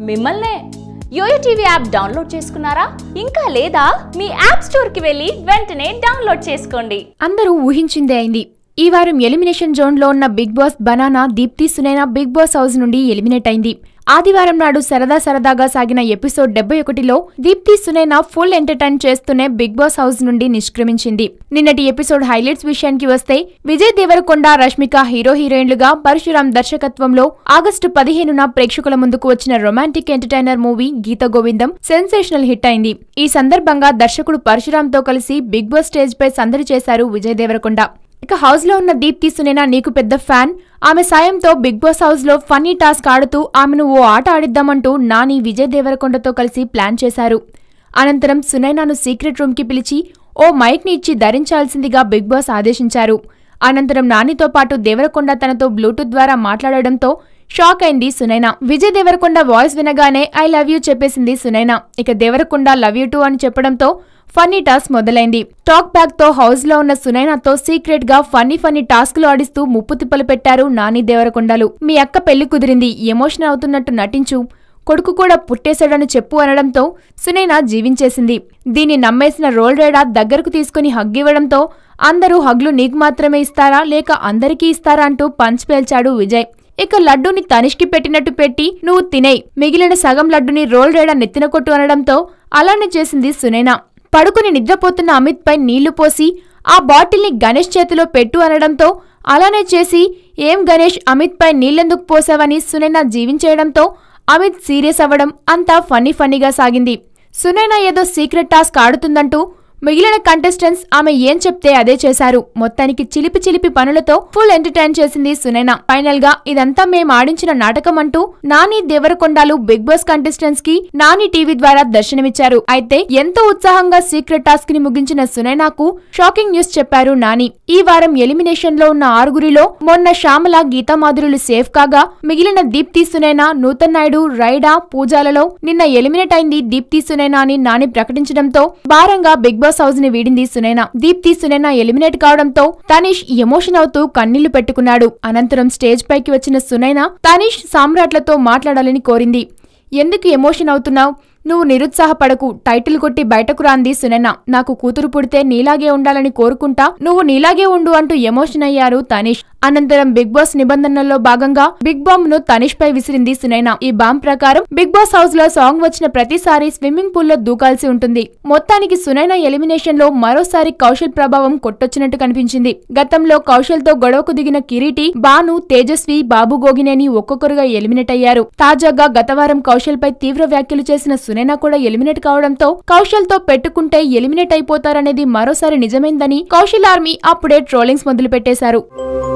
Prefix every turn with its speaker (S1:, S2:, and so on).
S1: మిమ్మల్నే yo-yo TV app download చేసుకున్నారా ఇంకా లేదా మీ యాప్ స్టోర్కి వెళ్ళి వెంటనే డౌన్లోడ్ చేసుకోండి
S2: అందరూ ఊహించిందే అయింది ఈ వారం ఎలిమినేషన్ జోన్లో ఉన్న Bigg Boss banana Deepthi Sunaina Bigg Boss house నుండి ఎలిమినేట్ అయింది ఆదివారం నాడు సరదా సరదాగా సాగిన ఎపిసోడ్ డెబ్బై ఒకటిలో దీప్తి సునైనా ఫుల్ ఎంటర్టైన్ చేస్తూనే బిగ్ బాస్ హౌస్ నుండి నిష్క్రమించింది నిన్నటి ఎపిసోడ్ హైలైట్స్ విషయానికి వస్తే విజయ్ దేవరకొండ రష్మిక హీరో హీరోయిన్లుగా పరశురాం దర్శకత్వంలో ఆగస్టు పదిహేనున ప్రేక్షకుల ముందుకు వచ్చిన romantic entertainer movie Geetha Govindam sensational hit అయింది ఈ సందర్భంగా దర్శకుడు పరశురాంతో కలిసి బిగ్ బాస్ స్టేజ్ పై సందడి చేశారు విజయ్ దేవరకొండ ఇక హౌస్ లో ఉన్న దీప్తి సునేనా నీకు పెద్ద ఫ్యాన్ ఆమె సాయంతో బిగ్ బాస్ హౌస్ లో ఫన్నీ టాస్క్ ఆడుతూ ఆమెను ఓ ఆట ఆడిద్దామంటూ నాని విజయ్ దేవరకొండతో కలిసి ప్లాన్ చేశారు అనంతరం సునైనాను సీక్రెట్ రూమ్ కి పిలిచి ఓ మైక్ ని ఇచ్చి ధరించాల్సిందిగా బిగ్ బాస్ ఆదేశించారు అనంతరం నానితో పాటు దేవరకొండ తనతో బ్లూటూత్ ద్వారా మాట్లాడడంతో షాక్ అయింది సునైనా విజయ్ దేవరకొండ వాయిస్ వినగానే ఐ లవ్ యూ చెప్పేసింది సునైనా ఇక దేవరకొండ లవ్ యూ టూ అని చెప్పడంతో ఫన్నీ టాస్క్ మొదలైంది టాక్ బ్యాక్ తో హౌస్ లో ఉన్న సునైనాతో సీక్రెట్ గా ఫన్నీ ఫన్నీ టాస్క్లు ఆడిస్తూ ముప్పు తిప్పలు పెట్టారు నాని దేవరకొండలు మీ అక్క పెళ్లి కుదిరింది ఎమోషన్ అవుతున్నట్టు నటించు కొడుకు కూడా పుట్టేశాడని చెప్పు అనడంతో సునైనా జీవించేసింది దీన్ని నమ్మేసిన రోల్ రేడా దగ్గరకు తీసుకుని హగ్ ఇవ్వడంతో అందరూ హగ్లు నీకు మాత్రమే ఇస్తారా లేక అందరికీ ఇస్తారా అంటూ పంచ్ పేల్చాడు విజయ్ ఇక లడ్డూని తనిష్కి పెట్టినట్టు పెట్టి నువ్వు తినేయ్ మిగిలిన సగం లడ్డుని రోల్ రేడా నెత్తిన కొట్టు అనడంతో అలానే చేసింది సునైనా పడుకుని నిద్రపోతున్న అమిత్ పై నీళ్లు పోసి ఆ బాటిల్ని గణేష్ చేతిలో పెట్టు అనడంతో అలానే చేసి ఏం గణేష్ అమిత్ పై నీళ్ళెందుకు పోసావని సునైనా జీవించేయడంతో అమిత్ సీరియస్ అవ్వడం అంతా ఫన్నీ ఫన్నీగా సాగింది సునైనా ఏదో సీక్రెట్ టాస్క్ ఆడుతుందంటూ మిగిలిన కంటెస్టెంట్స్ ఆమె ఏం చెప్తే అదే చేశారు మొత్తానికి చిలిపి చిలిపి పనులతో ఫుల్ ఎంటర్టైన్ చేసింది సునైనా ఫైనల్ గా ఇదంతా మేం ఆడించిన నాటకం అంటూ నాని దేవరకొండాలు బిగ్ బాస్ కంటెస్టెంట్స్ కి నాని టీవీ ద్వారా దర్శనమిచ్చారు అయితే ఎంతో ఉత్సాహంగా సీక్రెట్ టాస్క్ ని ముగించిన సునైనాకు షాకింగ్ న్యూస్ చెప్పారు నాని ఈ వారం ఎలిమినేషన్ లో ఉన్న ఆరుగురిలో మొన్న శ్యామల గీతామాధురులు సేఫ్ కాగా మిగిలిన దీప్తి సునైనా నూతన్ నాయుడు రైడా పూజాలలో నిన్న ఎలిమినేట్ అయింది దీప్తి సునైనా అని నాని ప్రకటించడంతో భారంగా బిగ్ బాస్ హౌస్ ని వీడింది సునైనా దీప్తి సునైనా ఎలిమినేట్ కావడంతో తనీష్ ఎమోషన్ అవుతూ కన్నీళ్లు పెట్టుకున్నాడు అనంతరం స్టేజ్ పైకి వచ్చిన సునైనా తనీష్ సామ్రాట్లతో మాట్లాడాలని కోరింది ఎందుకు ఎమోషన్ అవుతున్నావు నువ్వు నిరుత్సాహపడకు టైటిల్ కొట్టి బయటకు రాంది సునైన నాకు కూతురు పుడితే నీలాగే ఉండాలని కోరుకుంటా నువ్వు నీలాగే ఉండు అంటూ ఎమోషన్ అయ్యారు తనీష్ అనంతరం బిగ్ బాస్ నిబంధనల్లో భాగంగా బిగ్ బాంబ్ ను తనిష్ పై విసిరింది సునైన ఈ బాంబ్ ప్రకారం బిగ్ బాస్ హౌస్ లో సాంగ్ వచ్చిన ప్రతిసారి స్విమ్మింగ్ పూల్ లో దూకాల్సి ఉంటుంది మొత్తానికి సునైన ఎలిమినేషన్ లో మరోసారి కౌశల్ ప్రభావం కొట్టొచ్చినట్టు కనిపించింది గతంలో కౌశల్ తో గొడవకు దిగిన కిరీటి బాను తేజస్వి బాబు గోగినేని ఒక్కొక్కరుగా ఎలిమినేట్ అయ్యారు తాజాగా గతవారం కౌశల్ పై తీవ్ర వ్యాఖ్యలు చేసిన సునైన కూడా ఎలిమినేట్ కావడంతో కౌశల్ తో పెట్టుకుంటే ఎలిమినేట్ అయిపోతారనేది మరోసారి నిజమైందని కౌశల్ ఆర్మీ అప్పుడే ట్రోలింగ్స్ మొదలుపెట్టేశారు